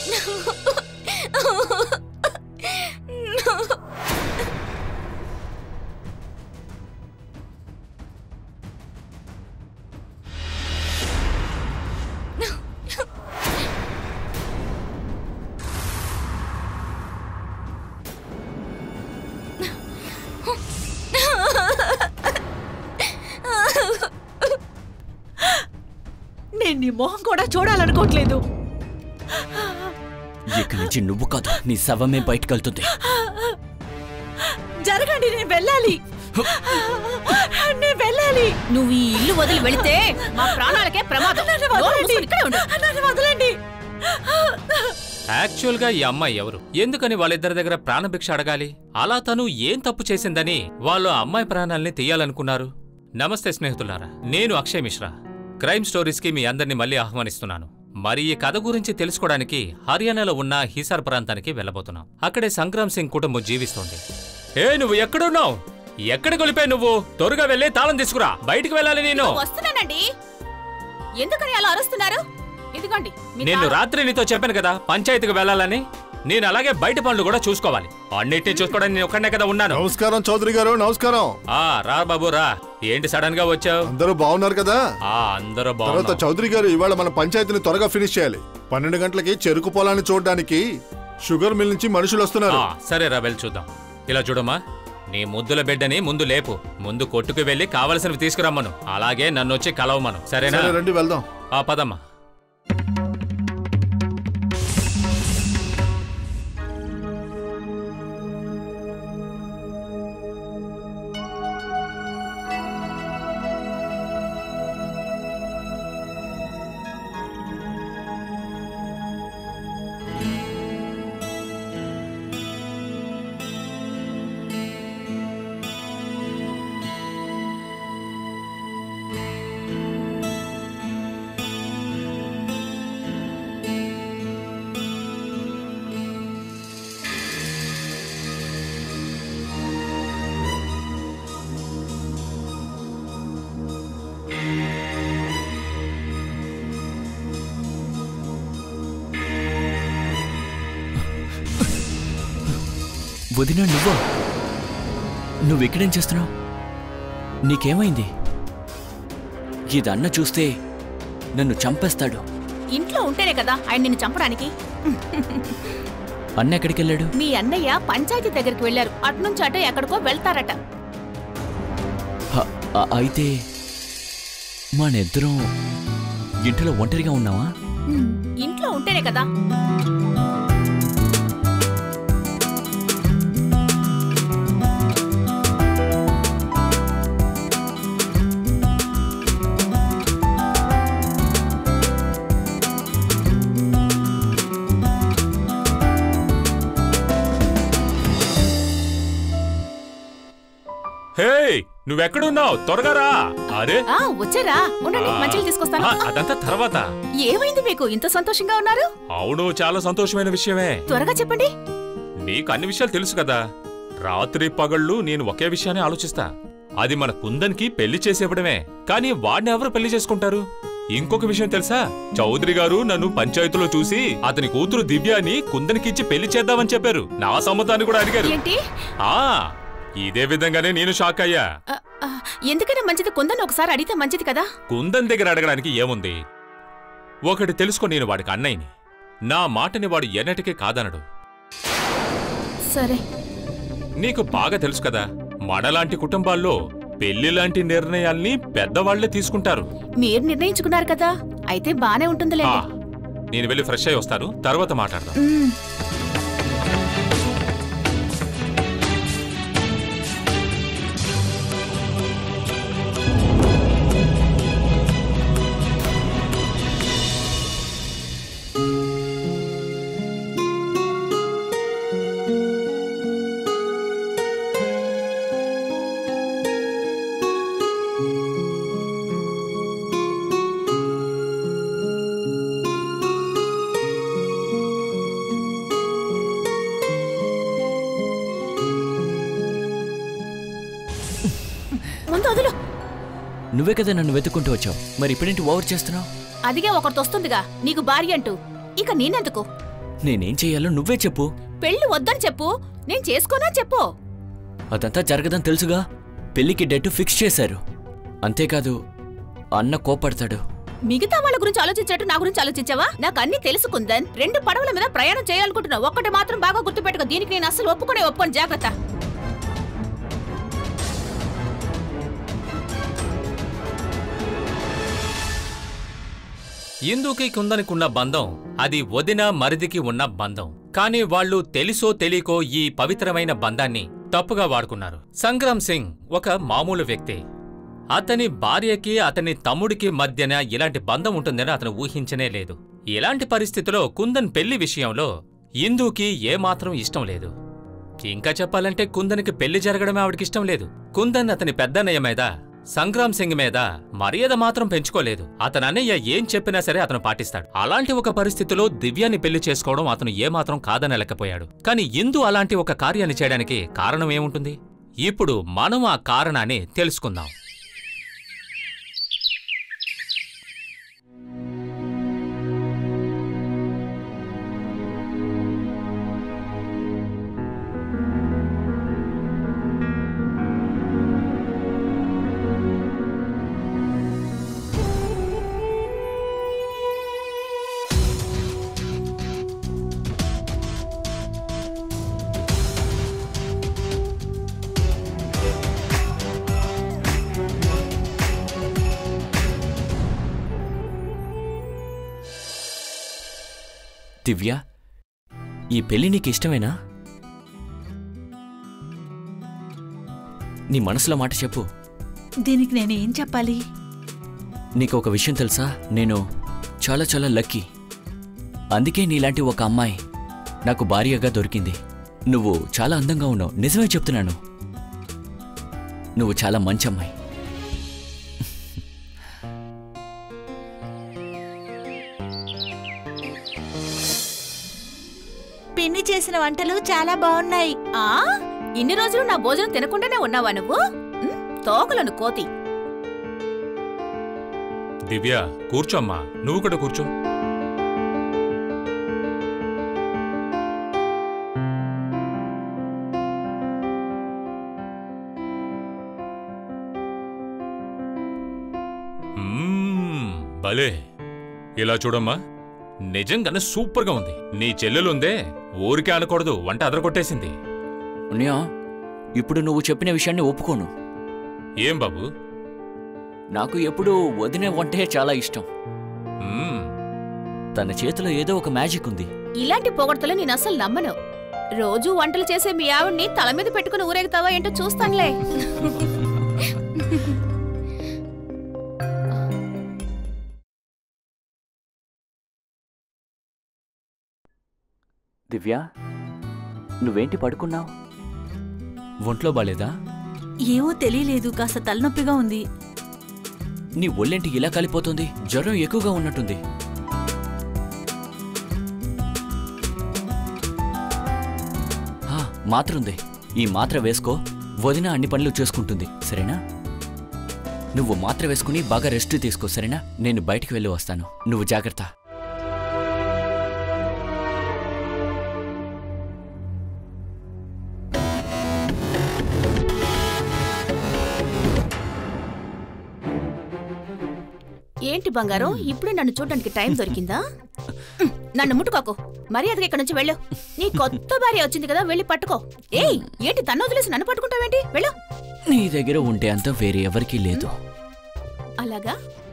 నేను నీ మొహం కూడా చూడాలనుకోవట్లేదు ఇక్కడి నుంచి నువ్వు కాదు నీ శవమే బయటకెళ్తుంది జరగండి నేను వెళ్ళాలి నేను వెళ్ళాలి నువ్వు ఈ ఇల్లు వదిలి వెళితే మా ప్రాణాలకే ప్రమాదం నన్ను నోరు వదలండి మూసుకొని ఇక్కడే ఉండు. నన్ను వదలండి యాక్చువల్ గా ఈ అమ్మాయి ఎవరు ఎందుకని వాళ్ళిద్దరి దగ్గర ప్రాణభిక్ష అడగాలి అలా తను ఏం తప్పు చేసిందని వాళ్ళు ఆ అమ్మాయి ప్రాణాల్ని తీయాలనుకున్నారు నమస్తే స్నేహితులారా నేను అక్షయ్ మిశ్రా క్రైమ్ స్టోరీస్ కి మీ అందరినీ మళ్ళీ ఆహ్వానిస్తున్నాను మరి ఈ కథ గురించి తెలుసుకోవడానికి హర్యానాలో ఉన్న హిసార్ ప్రాంతానికి వెళ్ళబోతున్నాం అక్కడే సంగ్రామ్ సింగ్ కుటుంబం జీవిస్తోంది ఏ నువ్వు ఎక్కడున్నావు ఎక్కడ గొలిపాయి నువ్వు త్వరగా వెళ్ళి తాళం తీసుకురా బయటికి వెళ్ళాలి నేను వస్తున్నానండి ఎందుకని అలా అరుస్తున్నారు ఇదిగోండి మీ నేను తాళం. రాత్రి నీతో చెప్పాను కదా పంచాయతీకి వెళ్ళాలని నేను అలాగే బయట పనులు కూడా చూసుకోవాలి అన్నిటిని చూసుకోవడానికి నేను ఒక్కడే కదా ఉన్నాను నమస్కారం చౌదరి గారు నమస్కారం ఆ రా బాబు రా ఏంటి సడన్ గా వచ్చావు అందరూ బాగున్నారు కదా ఆ అందరూ తర్వాత బాగున్నారు చౌదరి గారు ఇవాళ మన పంచాయతీని త్వరగా ఫినిష్ చేయాలి పన్నెండు గంటలకి చెరుకు పొలాన్ని చూడడానికి షుగర్ మిల్ నుంచి మనుషులు వస్తున్నారు ఆ, సరే రా వెళ్ళి చూద్దాం ఇలా చూడమ్మా నీ ముద్దుల బిడ్డని ముందు లేపు ముందు కొట్టుకు వెళ్ళి కావలసినవి తీసుకురమ్మను అలాగే నన్ను వచ్చి కలవమను సరేనా సరే రండి వెళ్దాం ఆ పదమ్మా వదినా నువ్వా నువ్వు ఇక్కడేం చేస్తున్నావు నీకేమైంది ఇది అన్న చూస్తే నన్ను చంపేస్తాడు ఇంట్లో ఉంటేనే కదా ఆయన నిన్ను చంపడానికి అన్న ఎక్కడికి వెళ్ళాడు మీ అన్నయ్య పంచాయతీ దగ్గరికి వెళ్లారు అట్నుంచి అటు ఎక్కడికో వెళ్తారట హ, అ- అయితే మనిద్దరం ఇంటిలో ఒంటరిగా ఉన్నావా ఇంట్లో ఉంటేనే కదా హే నువ్వెక్కడున్నావు త్వరగా రా అరే ఆ వచ్చారా ఉండండి ఆ, మంచిలు తీసుకొస్తాను ఆ, అదంతా తర్వాత ఏమైంది మీకు ఇంత సంతోషంగా ఉన్నారు అవును చాలా సంతోషమైన విషయమే త్వరగా చెప్పండి నీకు అన్ని విషయాలు తెలుసు కదా రాత్రి పగళ్ళు నేను ఒకే విషయాన్ని ఆలోచిస్తా అది మన కుందన్కి పెళ్లి చేసేవ్వడమే కానీ వాడిని ఎవరు పెళ్లి చేసుకుంటారు ఇంకొక విషయం తెలుసా చౌదరి గారు నన్ను పంచాయతీలో చూసి అతని కూతురు దివ్యాని కుందన్కిచ్చి పెళ్లి చేద్దామని చెప్పారు నా సమ్మతాన్ని కూడా అడిగారు ఏంటి ఆ ఇదే విధంగానే నేను షాక్ అయ్యా ఆ, ఆ, ఎందుకైనా మంచిది కొందని ఒకసారి అడిగితే మంచిది కదా కుందన్ దగ్గర అడగడానికి ఏముంది ఒకటి తెలుసుకో నేను వాడికి అన్నయ్యని నా మాటని వాడు ఎన్నటికీ కాదనడు సరే నీకు బాగా తెలుసు కదా మనలాంటి కుటుంబాల్లో పెళ్లి లాంటి నిర్ణయాల్ని పెద్దవాళ్లే తీసుకుంటారు మీరు నిర్ణయించుకున్నారు కదా అయితే బానే ఆ, ఉంటుందిలేండి నేను వెళ్ళి ఫ్రెష్ అయి వస్తాను తర్వాత మాట్లాడదాం మ్మ్. ముందు వదులు నువ్వే కదా నన్ను వెతుక్కుంటూ వచ్చావు మరి ఇప్పుడేంటి ఓవర్ చేస్తున్నావు అదిగే ఒకటి వస్తుందిగా నీకు భార్య అంటూ ఇక నేనెందుకు నేనేం చెయ్యాలో నువ్వే చెప్పు పెళ్లి వద్దని చెప్పు నేను చేసుకోనా చెప్పు అదంతా జరగదని తెలుసుగా పెళ్లికి డేటు ఫిక్స్ చేశారు అంతేకాదు అన్న కోపడతాడు మిగతా వాళ్ళ గురించి ఆలోచించినట్టు నా గురించి ఆలోచించావా నాకు అన్ని తెలుసు కుందన్ రెండు పడవల మీద ప్రయాణం చేయాలనుకుంటున్నా ఒక్కటి మాత్రం బాగా గుర్తుపెట్టుకో దీనికి నేను అసలు ఒప్పుకునే ఒప్పుకోను జాగ్రత్త ఇందుకి కుందనికున్న బంధం అది వదిన మరిదికి ఉన్న బంధం కానీ వాళ్ళు తెలుసో తెలియకో ఈ పవిత్రమైన బంధాన్ని తప్పుగా వాడుకున్నారు సంగ్రామ్ సింగ్ ఒక మామూలు వ్యక్తి అతని భార్యకి అతని తమ్ముడికి మధ్యన ఇలాంటి బంధం ఉంటుందని అతను ఊహించనే లేదు ఇలాంటి పరిస్థితిలో కుందన్ పెళ్లి విషయంలో ఇందుకి ఏమాత్రం ఇష్టం లేదు ఇంకా చెప్పాలంటే కుందన్కి పెళ్లి జరగడమే ఆవిడకి ఇష్టం లేదు కుందన్ అతని పెద్దన్నయ్య మీద సంగ్రామ్ సింగ్ మీద మర్యాద మాత్రం పెంచుకోలేదు అతని అన్నయ్య ఏం చెప్పినా సరే అతను పాటిస్తాడు అలాంటి ఒక పరిస్థితిలో దివ్యాన్ని పెళ్లి చేసుకోవడం అతను ఏమాత్రం కాదనలేకపోయాడు కానీ ఇందు అలాంటి ఒక కార్యాన్ని చేయడానికి కారణం ఏముంటుంది ఇప్పుడు మనం ఆ కారణాన్ని తెలుసుకుందాం దివ్య ఈ పెళ్లి నీకు ఇష్టమేనా నీ మనసులో మాట చెప్పు దీనికి నేను ఏం చెప్పాలి నీకు ఒక విషయం తెలుసా నేను చాలా చాలా లక్కీ అందుకే నీలాంటి ఒక అమ్మాయి నాకు భార్యగా దొరికింది నువ్వు చాలా అందంగా ఉన్నావు నిజమే చెప్తున్నాను నువ్వు చాలా మంచి అమ్మాయి పిన్ని చేసిన వంటలు చాలా బాగున్నాయి ఆ ఇన్ని రోజులు నా భోజనం తినకుండానే ఉన్నావా నువ్వు ఉమ్, తోకలను కోతి దివ్య కూర్చోమ్మా నువ్వు కూడా కూర్చో మ్మ్, భలే ఇలా చూడమ్మా నిజంగానే సూపర్గా ఉంది నీ చెల్లెలుందే ఊరికే అనకూడదు వంట అదరగొట్టేసింది ఉన్యా ఇప్పుడు నువ్వు చెప్పిన విషయాన్ని ఒప్పుకోను ఏం బాబు నాకు ఎప్పుడూ వదినే వంటే చాలా ఇష్టం మ్మ్, తన చేతిలో ఏదో ఒక మ్యాజిక్ ఉంది ఇలాంటి పొగడ్తలు నేను అసలు నమ్మను రోజు వంటలు చేసే మీ ఆవిడ్ని తల మీద పెట్టుకుని ఊరేగుతావా ఏంటో చూస్తానులే దివ్య నువ్వేంటి పడుకున్నావు ఒంట్లో బాలేదా ఏమో తెలియలేదు కాస్త తలనొప్పిగా ఉంది నీ ఒళ్ళేంటి ఇలా కాలిపోతుంది జ్వరం ఎక్కువగా ఉన్నట్టుంది హా, మాత్ర ఉంది ఈ మాత్ర వేసుకో వదిన అన్ని పనులు చేసుకుంటుంది సరేనా నువ్వు మాత్ర వేసుకుని బాగా రెస్ట్ తీసుకో సరేనా నేను బయటికి వెళ్ళి వస్తాను నువ్వు జాగ్రత్త ఏంటి బంగారం ఇప్పుడే నన్ను చూడడానికి టైం దొరికిందా ఉమ్, నన్ను ముట్టుకోకు మర్యాదగా ఇక్కడ నుంచి వెళ్ళు నీ కొత్త భార్య వచ్చింది కదా వెళ్ళి పట్టుకో ఏయ్ ఏంటి తన్ను వదిలేసి నన్ను పట్టుకుంటావేంటి వెళ్ళు నీ దగ్గర ఉంటే అంత వేరే ఎవరికీ లేదు అలాగా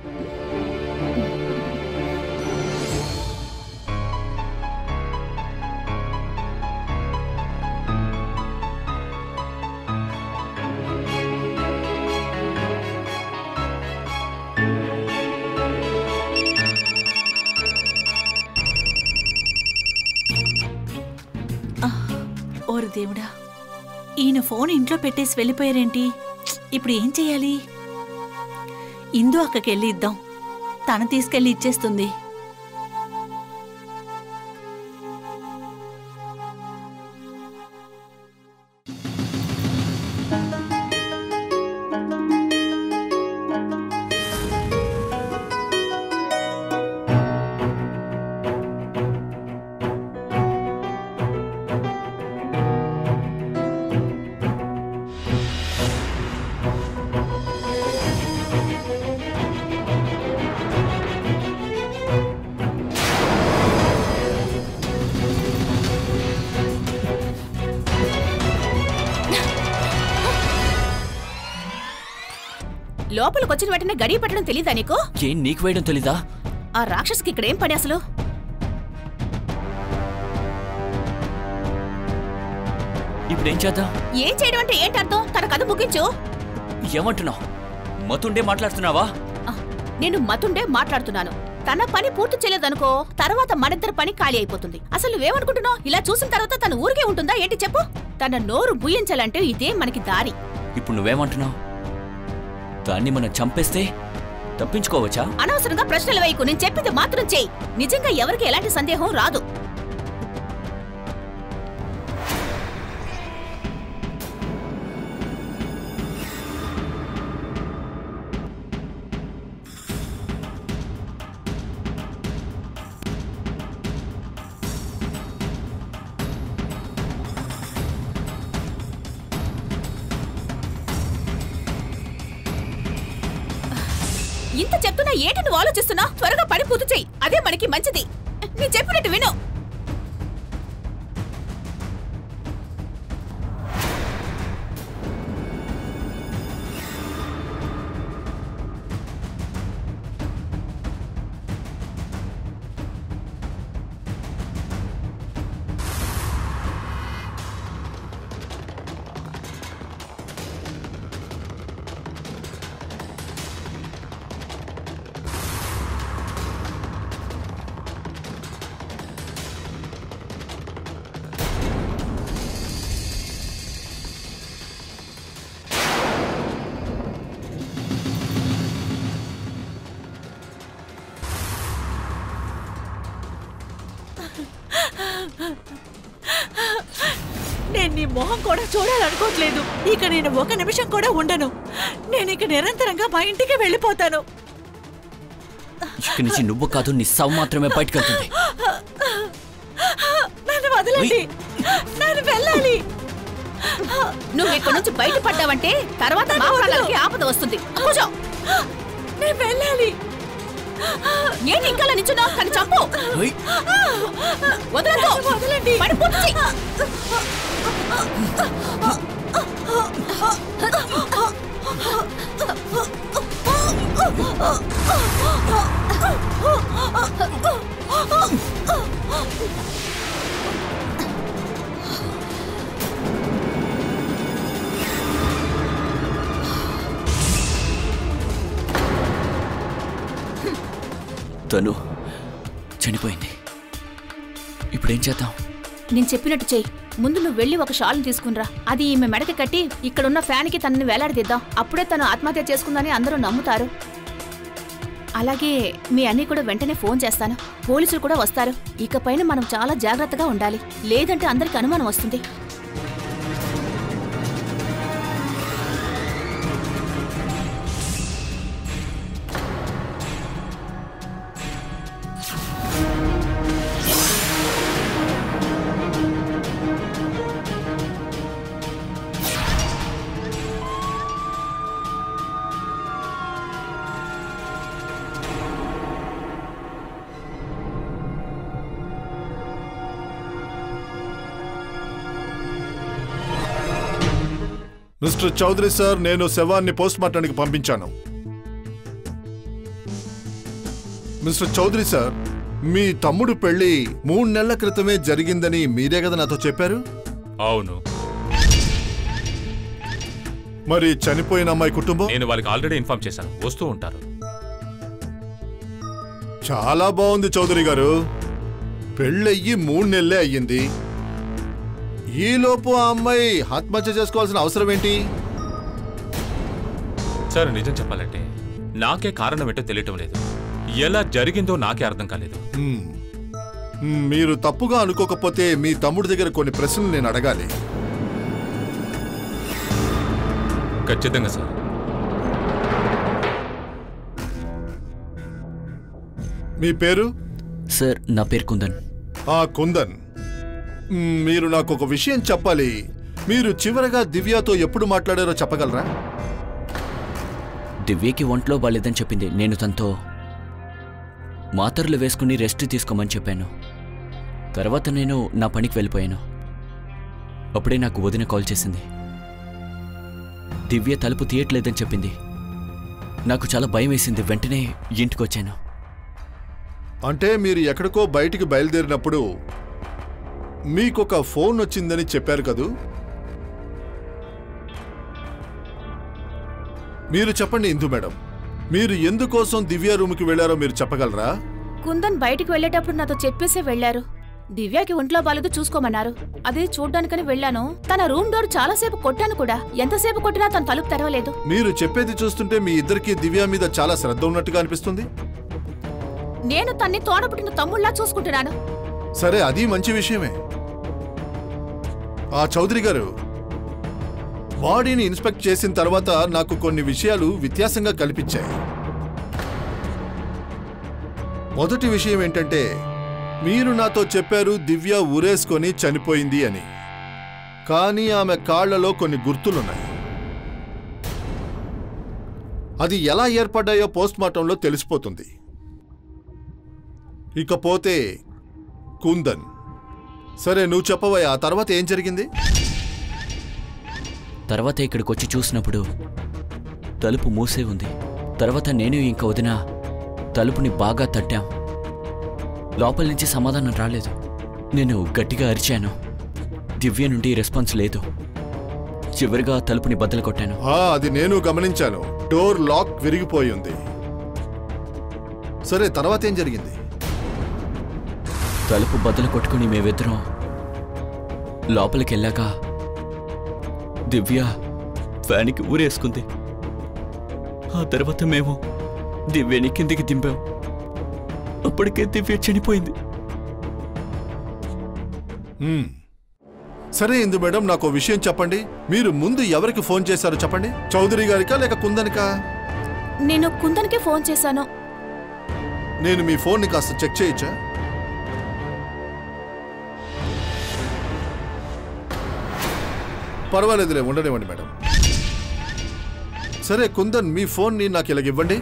ఓరి దేవుడా ఈయన ఫోన్ ఇంట్లో పెట్టేసి వెళ్ళిపోయారేంటి ప్చ్! ఇప్పుడు ఏం చెయ్యాలి ఇందు అక్కకి వెళ్ళి ఇద్దాం తను తీసుకెళ్ళి ఇచ్చేస్తుంది లోపలికి వచ్చిన వెంటనే గడియ పెట్టడం తెలియదా నీకు ఏం నీకు వేయడం తెలీదా ఆ రాక్షసుకి ఇక్కడ ఏం పని అసలు ఇప్పుడు ఏం చేద్దాం ఏం చేయడం అంటే ఏంటి అర్థం తన కథ ముగించు ఏమంటున్నావు మతుండే మాట్లాడుతున్నావా ఆ, నేను మతుండే మాట్లాడుతున్నాను తన పని పూర్తి చేయలేదనుకో తర్వాత మనిద్దరి పని ఖాళీ అయిపోతుంది అసలు నువ్వేమనుకుంటున్నావు ఇలా చూసిన తర్వాత తన ఊరికే ఉంటుందా ఏంటి చెప్పు తన నోరు బుయ్యించాలంటే ఇదే మనకి దారి ఇప్పుడు నువ్వేమంటున్నావు దాన్ని మనం చంపేస్తే తప్పించుకోవచ్చా అనవసరంగా ప్రశ్నలు వేయకు నేను చెప్పింది మాత్రం చెయ్యి నిజంగా ఎవరికి ఎలాంటి సందేహం రాదు ఇంత చెప్తున్నా ఏంటి నువ్వు ఆలోచిస్తున్నా త్వరగా పని పూర్తి చెయ్యి అదే మనకి మంచిది నేను చెప్పినట్టు విను నేను నీ మొహం కూడా చూడాలనుకోవట్లేదు ఇక నేను ఒక నిమిషం కూడా ఉండను నేను ఇక నిరంతరంగా మా ఇంటికి వెళ్ళిపోతాను ఇక్కడి నుంచి నువ్వు కాదు నీ సవ్ మాత్రమే బయటకు వెళ్తుంది నన్ను వదలండి నన్ను వెళ్ళాలి నువ్వు ఇక్కడ నుంచి బయటపడ్డావంటే తర్వాత మా ప్రాణాలకి ఆపద వస్తుంది కూర్చో నేను వెళ్ళాలి ఏంటి ఇంకా నించున్నావు కానీ చంపు ఓయ్, వదలదు వదలండి పని పూర్తి చెయ్యి. తను చనిపోయింది ఇప్పుడేం చేద్దాం నేను చెప్పినట్టు చెయ్యి ముందు నువ్వు వెళ్ళి ఒక షాల్ని తీసుకునిరా అది ఈమె మెడకి కట్టి ఇక్కడున్న ఫ్యాన్కి తనని వేలాడదీద్దాం అప్పుడే తను ఆత్మహత్య చేసుకుందని అందరూ నమ్ముతారు అలాగే మీ అన్నీ కూడా వెంటనే ఫోన్ చేస్తాను పోలీసులు కూడా వస్తారు ఇకపైన మనం చాలా జాగ్రత్తగా ఉండాలి లేదంటే అందరికి అనుమానం వస్తుంది మిస్టర్ చౌదరి సార్ నేను శవాన్ని పోస్ట్ మార్టానికి పంపించాను మిస్టర్ చౌదరి సార్ మీ తమ్ముడు పెళ్లి మూడు నెలల క్రితమే జరిగిందని మీరే కదా నాతో చెప్పారు అవును మరి చనిపోయిన అమ్మాయి కుటుంబం నేను వాళ్ళకి ఆల్రెడీ ఇన్ఫార్మ్ చేశాను వస్తూ ఉంటారు చాలా బాగుంది చౌదరి గారు పెళ్ళయ్యి మూడు నెలలే అయ్యింది ఈలోపు ఆ అమ్మాయి ఆత్మహత్య చేసుకోవాల్సిన అవసరం ఏంటి సార్ నిజం చెప్పాలంటే నాకే కారణం ఏంటో తెలియటం లేదు ఎలా జరిగిందో నాకే అర్థం కాలేదు హ్మ్. హ్మ్, మీరు తప్పుగా అనుకోకపోతే మీ తమ్ముడి దగ్గర కొన్ని ప్రశ్నలు నేను అడగాలి ఖచ్చితంగా సార్ మీ పేరు సార్ నా పేరు కుందన్ ఆ కుందన్ మ్, మీరు నాకు ఒక విషయం చెప్పాలి మీరు చివరగా దివ్యతో ఎప్పుడు మాట్లాడారో చెప్పగలరా దివ్యకి ఒంట్లో బాలేదని చెప్పింది నేను తనతో మాత్రలు వేసుకుని రెస్ట్ తీసుకోమని చెప్పాను తర్వాత నేను నా పనికి వెళ్ళిపోయాను అప్పుడే నాకు వదిన కాల్ చేసింది దివ్య తలుపు తీయట్లేదని చెప్పింది నాకు చాలా భయం వేసింది వెంటనే ఇంటికి వచ్చాను అంటే మీరు ఎక్కడికో బయటికి బయలుదేరినప్పుడు మీకొక ఫోన్ వచ్చిందని చెప్పారు కదూ మీరు చెప్పండి ఇందు మేడం మీరు ఎందుకోసం దివ్య రూమ్కి వెళ్ళారో మీరు చెప్పగలరా కుందన్ బయటికి వెళ్ళేటప్పుడు నాతో చెప్పేసే వెళ్లారు దివ్యకి ఒంట్లో బాలేదు చూసుకోమన్నారు అదే చూడ్డానికని వెళ్ళాను తన రూమ్ డోర్ చాలాసేపు కొట్టాను కూడా ఎంతసేపు కొట్టినా తన తలుపు తెరవలేదు మీరు చెప్పేది చూస్తుంటే మీ ఇద్దరికి దివ్య మీద చాలా శ్రద్ధ ఉన్నట్టుగా అనిపిస్తుంది నేను తన్ని తోడపుట్టిన తమ్ముళ్లా చూసుకుంటున్నాను సరే అది మంచి విషయమే ఆ చౌదరి గారు బాడీని ఇన్స్పెక్ట్ చేసిన తర్వాత నాకు కొన్ని విషయాలు వ్యత్యాసంగా కల్పించాయి మొదటి విషయం ఏంటంటే మీరు నాతో చెప్పారు దివ్య ఊరేసుకొని చనిపోయింది అని కానీ ఆమె కాళ్లలో కొన్ని గుర్తులున్నాయి అది ఎలా ఏర్పడ్డాయో పోస్ట్మార్టంలో తెలిసిపోతుంది ఇకపోతే కుందన్ సరే నువ్వు చెప్పవయ్యా ఆ తర్వాత ఏం జరిగింది తర్వాత ఇక్కడికి వచ్చి చూసినప్పుడు తలుపు మూసే ఉంది తర్వాత నేను ఇంక వదిన తలుపుని బాగా తట్టాం లోపల నుంచి సమాధానం రాలేదు నేను గట్టిగా అరిచాను దివ్య నుండి రెస్పాన్స్ లేదు చివరిగా తలుపుని బద్దలు కొట్టాను ఆ, అది నేను గమనించాను డోర్ లాక్ విరిగిపోయి ఉంది సరే తర్వాత ఏం జరిగింది తలుపు బద్దలు కొట్టుకుని మేమిద్దరం లోపలికి వెళ్ళాక దివ్య ఫ్యాన్కి ఊరేసుకుంది ఆ తర్వాత మేము దివ్యని కిందికి దింపాం అప్పటికే దివ్య చనిపోయింది మ్మ్. సరే ఇందు మేడం నాకు ఓ విషయం చెప్పండి మీరు ముందు ఎవరికి ఫోన్ చేశారో చెప్పండి చౌదరి గారికా లేక కుందనికా నేను కుందన్కే ఫోన్ చేశాను నేను మీ ఫోన్ని కాస్త చెక్ చేయొచ్చా పర్వాలేదులే ఉండనివ్వండి మేడం సరే కుందన్ మీ ఫోన్ని నాకు ఇలాగ ఇవ్వండి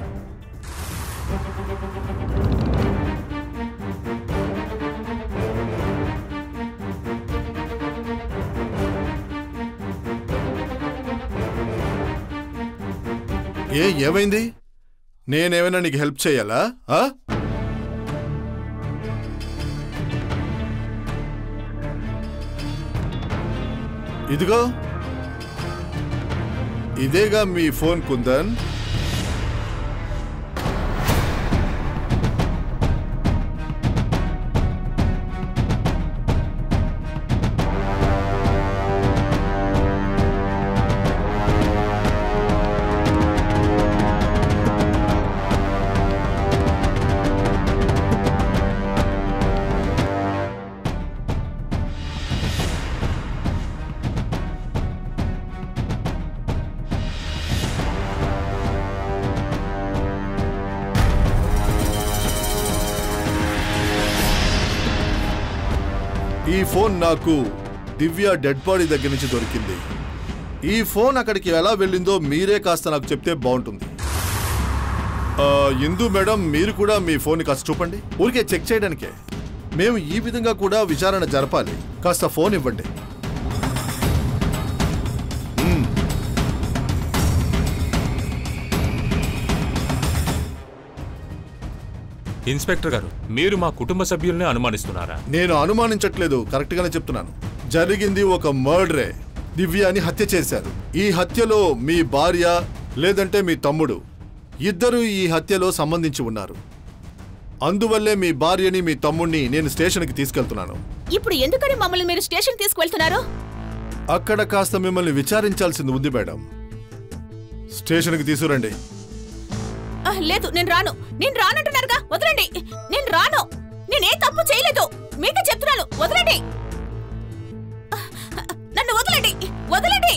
ఏ ఏమైంది నేనేమైనా నీకు హెల్ప్ చేయాలా ఆ? ఇదిగో ఇదేగా మీ ఫోన్ కుందన్ ఈ ఫోన్ నాకు దివ్య డెడ్ బాడీ దగ్గర నుంచి దొరికింది ఈ ఫోన్ అక్కడికి ఎలా వెళ్ళిందో మీరే కాస్త నాకు చెప్తే బాగుంటుంది ఆ, ఇందు మేడం మీరు కూడా మీ ఫోన్ కాస్త చూపండి ఊరికే చెక్ చేయడానికే మేము ఈ విధంగా కూడా విచారణ జరపాలి కాస్త ఫోన్ ఇవ్వండి మ్మ్. ఇన్స్పెక్టర్ గారు మీరు మా కుటుంబ సభ్యుల్ని అనుమానిస్తున్నారా నేను అనుమానించట్లేదు కరెక్ట్ గానే చెప్తున్నాను జరిగింది ఒక మర్డరే దివ్యాని హత్య చేశారు ఈ హత్యలో మీ భార్య లేదంటే మీ తమ్ముడు ఇద్దరు ఈ హత్యలో సంబంధించి ఉన్నారు అందువల్లే మీ భార్యని మీ తమ్ముడిని నేను స్టేషన్కి తీసుకెళ్తున్నాను ఇప్పుడు ఎందుకని మమ్మల్ని మీరు స్టేషన్ తీసుకువెళ్తున్నారు అక్కడ కాస్త మిమ్మల్ని విచారించాల్సింది ఉంది మేడం స్టేషన్కి తీసుకురండి ఆ, లేదు నేను రాను నేను రానంటున్నారుగా వదలండి నేను రాను నేనే తప్పు చేయలేదు మీకే చెప్తున్నాను వదలండి ఆ, నన్ను వదలండి వదలండి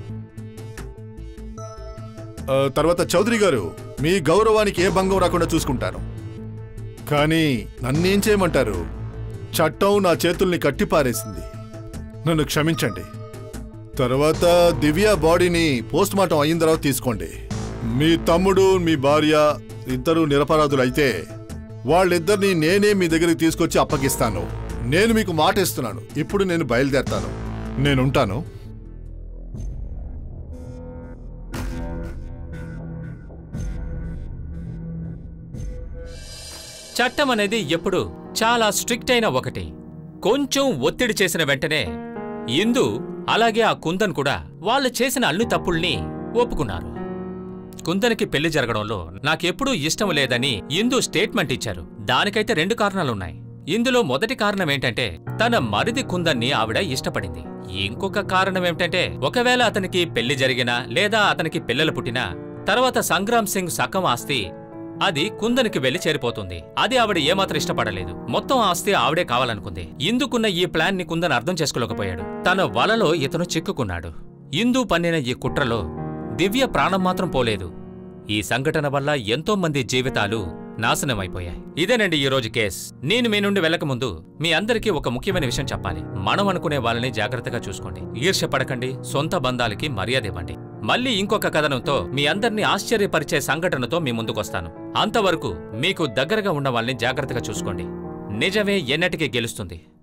ఆ, తర్వాత చౌదరి గారు మీ గౌరవానికి ఏ భంగం రాకుండా చూసుకుంటాను కానీ నన్నేం చేయమంటారు చట్టం నా చేతుల్ని కట్టిపారేసింది నన్ను క్షమించండి తర్వాత దివ్య బాడీని పోస్ట్ మార్టం అయిన తర్వాత తీసుకోండి మీ తమ్ముడు మీ భార్య ఇద్దరు నిరపరాధులు అయితే వాళ్ళిద్దరిని నేనే మీ దగ్గరికి తీసుకొచ్చి అప్పగిస్తాను నేను మీకు మాట ఇస్తున్నాను ఇప్పుడు నేను బయలుదేరతాను నేనుంటాను చట్టం అనేది ఎప్పుడు చాలా స్ట్రిక్ట్ అయిన ఒకటి కొంచెం ఒత్తిడి చేసిన వెంటనే ఇందు అలాగే ఆ కుందన్ కూడా వాళ్ళు చేసిన అన్ని తప్పుల్ని ఒప్పుకున్నారు కుందనికి పెళ్లి జరగడంలో నాకెప్పుడూ ఇష్టం లేదని ఇందు స్టేట్మెంట్ ఇచ్చారు దానికైతే రెండు కారణాలున్నాయి ఇందులో మొదటి కారణం ఏంటంటే తన మరిది కుందన్ని ఆవిడ ఇష్టపడింది ఇంకొక కారణం ఏమిటంటే ఒకవేళ అతనికి పెళ్లి జరిగినా లేదా అతనికి పిల్లలు పుట్టినా తర్వాత సంగ్రామ్ సింగ్ సకం ఆస్తి అది కుందనికి వెళ్లి చేరిపోతుంది అది ఆవిడ ఏమాత్రం ఇష్టపడలేదు మొత్తం ఆస్తి ఆవిడే కావాలనుకుంది ఇందుకున్న ఈ ప్లాన్ ని కుందన్ అర్థం చేసుకోలేకపోయాడు తన వలలో ఇతను చిక్కుకున్నాడు ఇందు పన్నిన ఈ కుట్రలో దివ్య ప్రాణం మాత్రం పోలేదు ఈ సంఘటన వల్ల ఎంతో మంది జీవితాలు నాశనమైపోయాయి ఇదేనండి ఈ రోజు కేస్ నేను మీ నుండి వెళ్ళకముందు మీ అందరికీ ఒక ముఖ్యమైన విషయం చెప్పాలి మనం అనుకునే వాళ్ళని జాగ్రత్తగా చూసుకోండి ఈర్ష్య పడకండి సొంత బంధాలకి మర్యాద ఇవ్వండి మళ్ళీ ఇంకొక కథనంతో మీ అందరినీ ఆశ్చర్యపరిచే సంఘటనతో మీ ముందుకొస్తాను అంతవరకు మీకు దగ్గరగా ఉన్న వాళ్ళని జాగ్రత్తగా చూసుకోండి నిజమే ఎన్నటికీ గెలుస్తుంది